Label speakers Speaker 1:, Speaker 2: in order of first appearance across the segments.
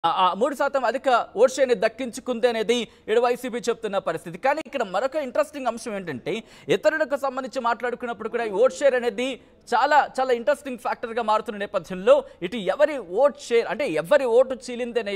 Speaker 1: ఆ- ఆ మూడు శాతం అధిక ఓట్ షేర్ని దక్కించుకుంది అనేది ఇటు వైసీపీ చెప్తున్న పరిస్థితి కానీ ఇక్కడ మరొక ఇంట్రెస్టింగ్ అంశం ఏంటంటే ఇతరులకు సంబంధించి మాట్లాడుకున్నప్పుడు కూడా ఈ ఓట్ షేర్ అనేది చాలా చాలా ఇంట్రెస్టింగ్ ఫ్యాక్టర్గా మారుతున్న నేపథ్యంలో ఇటు ఎవరి ఓట్ షేర్ అంటే ఎవరి ఓటు చీలిందనే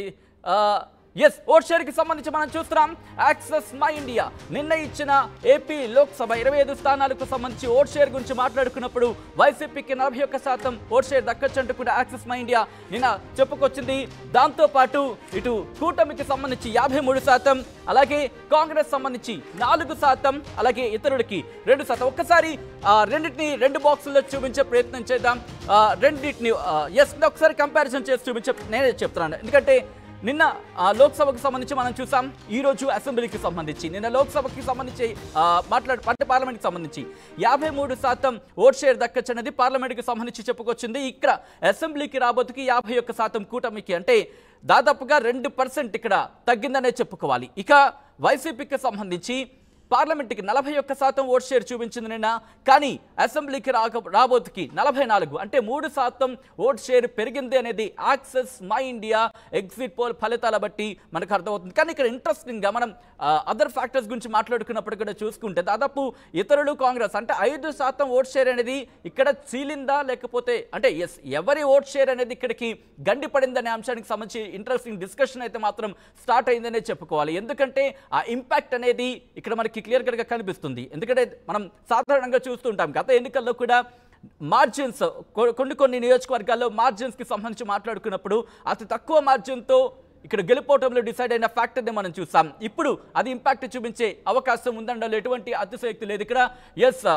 Speaker 1: ఎస్ ఓట్ షేర్కి సంబంధించి మనం చూస్తున్నాం యాక్సెస్ మై ఇండియా నిన్న ఇచ్చిన ఏపీ లోక్సభ ఇరవై ఐదు స్థానాలకు సంబంధించి ఓట్ షేర్ గురించి మాట్లాడుకున్నప్పుడు వైసీపీకి నలభై ఒక్క శాతం ఓట్ షేర్ దక్కచ్చంటూ కూడా యాక్సెస్ మై ఇండియా నిన్న చెప్పుకొచ్చింది దాంతో పాటు ఇటు కూటమికి సంబంధించి యాభై మూడు శాతం అలాగే కాంగ్రెస్ సంబంధించి నాలుగు శాతం అలాగే ఇతరులకి రెండు శాతం ఒక్కసారి ఆ, రెండింటిని రెండు బాక్సుల్లో చూపించే ప్రయత్నం చేద్దాం ఆ, రెండింటిని ఎస్ ఒకసారి కంపారిజన్ చేసి చూపించే నేనే చెప్తున్నాను ఎందుకంటే నిన్న ఆ, లోక్సభకు సంబంధించి మనం చూసాం ఈ రోజు అసెంబ్లీకి సంబంధించి నిన్న లోక్సభకి సంబంధించి ఆ, మాట్లాడు అంటే పార్లమెంట్కి సంబంధించి యాభై మూడు శాతం ఓట్ షేర్ దక్కచ్చన్నది పార్లమెంట్కి సంబంధించి చెప్పుకొచ్చింది ఇక్కడ అసెంబ్లీకి రాబోతుకి యాభై ఒక్క శాతం కూటమికి అంటే దాదాపుగా రెండు పర్సెంట్ ఇక్కడ తగ్గిందనే చెప్పుకోవాలి ఇక వైసీపీకి సంబంధించి పార్లమెంట్కి నలభై ఒక్క శాతం ఓట్ షేర్ చూపించింది నిన్న కానీ అసెంబ్లీకి రాక రాబోతుకి నలభై నాలుగు అంటే మూడు శాతం ఓట్ షేర్ పెరిగింది అనేది Axis My India exit poll ఫలితాల బట్టి మనకు అర్థమవుతుంది కానీ ఇక్కడ ఇంట్రెస్టింగ్గా మనం అదర్ ఫ్యాక్టర్స్ గురించి మాట్లాడుకున్నప్పుడు కూడా చూసుకుంటే దాదాపు ఇతరులు కాంగ్రెస్ అంటే ఐదు శాతం ఓట్ షేర్ అనేది ఇక్కడ చీలిందా లేకపోతే అంటే ఎస్ ఎవరి ఓట్ షేర్ అనేది ఇక్కడికి గండి పడిందనే అంశానికి సంబంధించి ఇంట్రెస్టింగ్ డిస్కషన్ అయితే మాత్రం స్టార్ట్ అయిందనే చెప్పుకోవాలి ఎందుకంటే ఆ ఇంపాక్ట్ అనేది ఇక్కడ మనకి క్లియర్ కట్గా కనిపిస్తుంది ఎందుకంటే మనం సాధారణంగా చూస్తుంటాం గత ఎన్నికల్లో కూడా మార్జిన్స్ కొన్ని కొన్ని నియోజకవర్గాల్లో మార్జిన్స్కి సంబంధించి మాట్లాడుకున్నప్పుడు అతి తక్కువ మార్జిన్తో ఇక్కడ గెలుపోవటంలో డిసైడ్ అయిన ఫ్యాక్టర్ని మనం చూసాం ఇప్పుడు అది ఇంపాక్ట్ చూపించే అవకాశం ఉందండలో ఎటువంటి అతిశయోక్తి లేదు ఇక్కడ ఎస్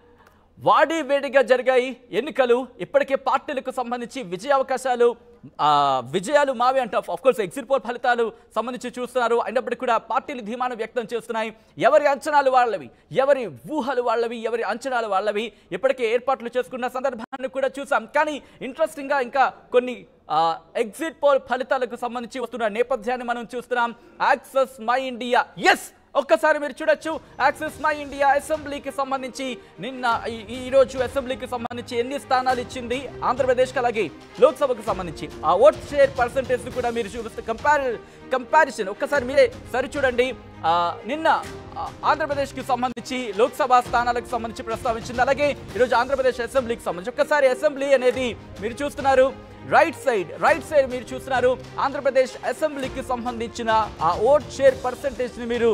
Speaker 1: వాడి వేడిగా జరిగాయి ఎన్నికలు ఇప్పటికే పార్టీలకు సంబంధించి విజయ అవకాశాలు ఆ, విజయాలు మావి అంటే ఆఫ్ కోర్స్ ఎగ్జిట్ పోల్ ఫలితాలు సంబంధించి చూస్తున్నారు అయినప్పటికీ కూడా పార్టీలు ధీమాను వ్యక్తం చేస్తున్నాయి ఎవరి అంచనాలు వాళ్ళవి ఎవరి ఊహలు వాళ్ళవి ఎవరి అంచనాలు వాళ్ళవి ఇప్పటికే ఏర్పాట్లు చేసుకున్న సందర్భాన్ని కూడా చూసాం కానీ ఇంట్రెస్టింగ్గా ఇంకా కొన్ని ఎగ్జిట్ పోల్ ఫలితాలకు సంబంధించి వస్తున్న నేపథ్యాన్ని మనం చూస్తున్నాం యాక్సెస్ మై ఇండియా ఎస్ ఒక్కసారి మీరు చూడొచ్చు యాక్సెస్ మై ఇండియా అసెంబ్లీకి సంబంధించి నిన్న ఈ- ఈ రోజు అసెంబ్లీకి సంబంధించి ఎన్ని స్థానాలు ఇచ్చింది ఆంధ్రప్రదేశ్కి అలాగే లోక్సభకు సంబంధించి ఆ ఓట్ షేర్ పర్సంటేజ్ కూడా మీరు చూపిస్తే కంపారి కంపారిజన్ ఒక్కసారి మీరే సరి చూడండి ఆ, నిన్న ఆ, ఆంధ్రప్రదేశ్కి సంబంధించి లోక్సభ స్థానాలకు సంబంధించి ప్రస్తావించింది అలాగే ఈరోజు ఆంధ్రప్రదేశ్ అసెంబ్లీకి సంబంధించి ఒక్కసారి అసెంబ్లీ అనేది మీరు చూస్తున్నారు రైట్ సైడ్ రైట్ సైడ్ మీరు చూస్తున్నారు ఆంధ్రప్రదేశ్ అసెంబ్లీకి సంబంధించిన ఆ ఓట్ షేర్ పర్సంటేజ్ని మీరు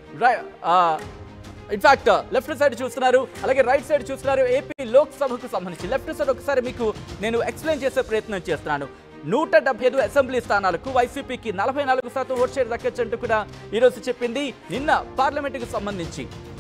Speaker 1: ఇన్ఫాక్ట్ లెఫ్ట్ సైడ్ చూస్తున్నారు అలాగే రైట్ సైడ్ చూస్తున్నారు ఏపీ లోక్సభకు సంబంధించి లెఫ్ట్ సైడ్ ఒకసారి మీకు నేను ఎక్స్ప్లెయిన్ చేసే ప్రయత్నం చేస్తున్నాను నూట డెబ్బై ఐదు అసెంబ్లీ స్థానాలకు వైసీపీకి నలభై నాలుగు శాతం ఓట్ షేర్ దక్కచ్చంటూ కూడా ఈరోజు చెప్పింది నిన్న పార్లమెంటుకు సంబంధించి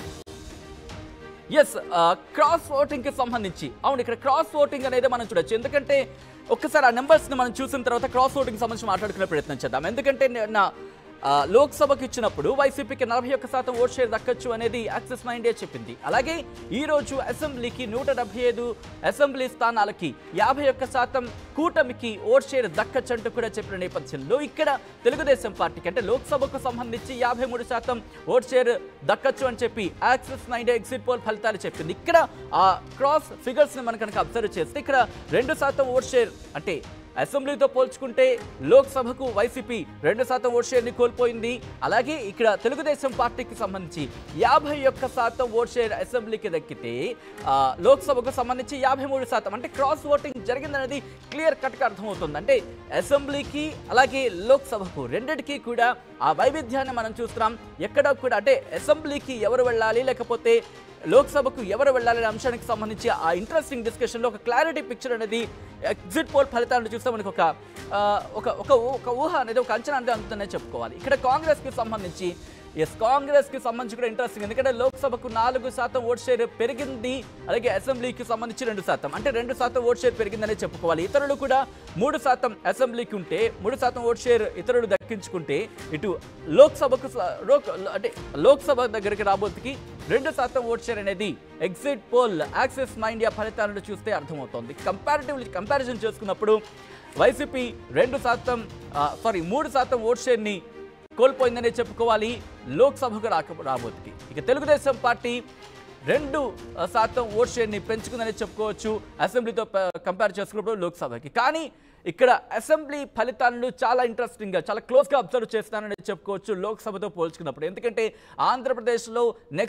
Speaker 1: ఎస్ క్రాస్ ఓటింగ్ కి సంబంధించి అవును ఇక్కడ క్రాస్ ఓటింగ్ అనేది మనం చూడొచ్చు ఎందుకంటే ఒక్కసారి ఆ నెంబర్స్ ని మనం చూసిన తర్వాత క్రాస్ ఓటింగ్ సంబంధించి మాట్లాడుకునే ప్రయత్నం చేద్దాం ఎందుకంటే నా ఆ, లోక్సభకి ఇచ్చినప్పుడు వైసీపీకి నలభై ఒక్క శాతం ఓట్ షేర్ దక్కచ్చు అనేది యాక్సెస్ మై ఇండియా చెప్పింది అలాగే ఈ రోజు అసెంబ్లీకి నూట డెబ్బై ఐదు అసెంబ్లీ స్థానాలకి యాభై ఒక్క శాతం కూటమికి ఓట్ షేర్ దక్కచ్చు అంటూ కూడా చెప్పిన నేపథ్యంలో ఇక్కడ తెలుగుదేశం పార్టీకి అంటే లోక్సభకు సంబంధించి యాభై మూడు శాతం ఓట్ షేర్ దక్కచ్చు అని చెప్పి Axis My India exit poll ఫలితాలు చెప్పింది ఇక్కడ ఆ క్రాస్ ఫిగర్స్ ని మనం కనుక అబ్జర్వ్ చేస్తే ఇక్కడ రెండు శాతం ఓట్ షేర్ అంటే అసెంబ్లీతో పోల్చుకుంటే లోక్సభకు వైసీపీ రెండు శాతం ఓట్ షేర్ని కోల్పోయింది అలాగే ఇక్కడ తెలుగుదేశం పార్టీకి సంబంధించి యాభై ఒక్క శాతం ఓట్ షేర్ అసెంబ్లీకి దక్కితే ఆ, లోక్సభకు సంబంధించి యాభై మూడు శాతం అంటే క్రాస్ ఓటింగ్ జరిగిందనేది క్లియర్ కట్గా అర్థమవుతుంది అంటే అసెంబ్లీకి అలాగే లోక్సభకు రెండిటికి కూడా ఆ వైవిధ్యాన్ని మనం చూస్తున్నాం ఎక్కడ కూడా అంటే అసెంబ్లీకి ఎవరు వెళ్ళాలి లేకపోతే లోక్సభకు ఎవరు వెళ్ళాలనే అంశానికి సంబంధించి ఆ ఇంట్రెస్టింగ్ డిస్కషన్లో ఒక క్లారిటీ పిక్చర్ అనేది ఎగ్జిట్ పోల్ ఫలితాలను చూస్తే మనకు ఒక ఆ, ఒక ఒక ఊ- ఒక ఊహ అనేది ఒక అంచనా అనేది అందుతుందని చెప్పుకోవాలి ఇక్కడ కాంగ్రెస్కి సంబంధించి ఎస్ కాంగ్రెస్కి సంబంధించి కూడా ఇంట్రెస్టింగ్ ఎందుకంటే లోక్సభకు నాలుగు శాతం ఓట్ షేర్ పెరిగింది అలాగే అసెంబ్లీకి సంబంధించి రెండు శాతం అంటే రెండు శాతం ఓట్ షేర్ పెరిగిందనే చెప్పుకోవాలి ఇతరులు కూడా మూడు శాతం అసెంబ్లీకి ఉంటే మూడు శాతం ఓట్ షేర్ ఇతరులు దక్కించుకుంటే ఇటు లోక్సభకు స- లోక్ అంటే లోక్సభ దగ్గరికి రాబోతుకి రెండు శాతం ఓట్ షేర్ అనేది exit poll Axis My India ఫలితాలను చూస్తే అర్థమవుతోంది కంపారిటివ్లీ కంపారిజన్ చేసుకున్నప్పుడు వైసీపీ రెండు శాతం సారీ మూడు శాతం ఓట్ షేర్ని కోల్పోయిందనే చెప్పుకోవాలి లోక్సభకు రాక రాబోతుకి ఇక తెలుగుదేశం పార్టీ రెండు ఆ, శాతం ఓట్ షేర్ని పెంచుకుందని చెప్పుకోవచ్చు అసెంబ్లీతో ప- కంపేర్ చేసుకున్నప్పుడు లోక్సభకి కానీ ఇక్కడ అసెంబ్లీ ఫలితాలను చాలా ఇంట్రెస్టింగ్గా చాలా క్లోజ్గా అబ్జర్వ్ చేస్తానని చెప్పుకోవచ్చు లోక్సభతో పోల్చుకున్నప్పుడు ఎందుకంటే ఆంధ్రప్రదేశ్లో నెక్స్ట్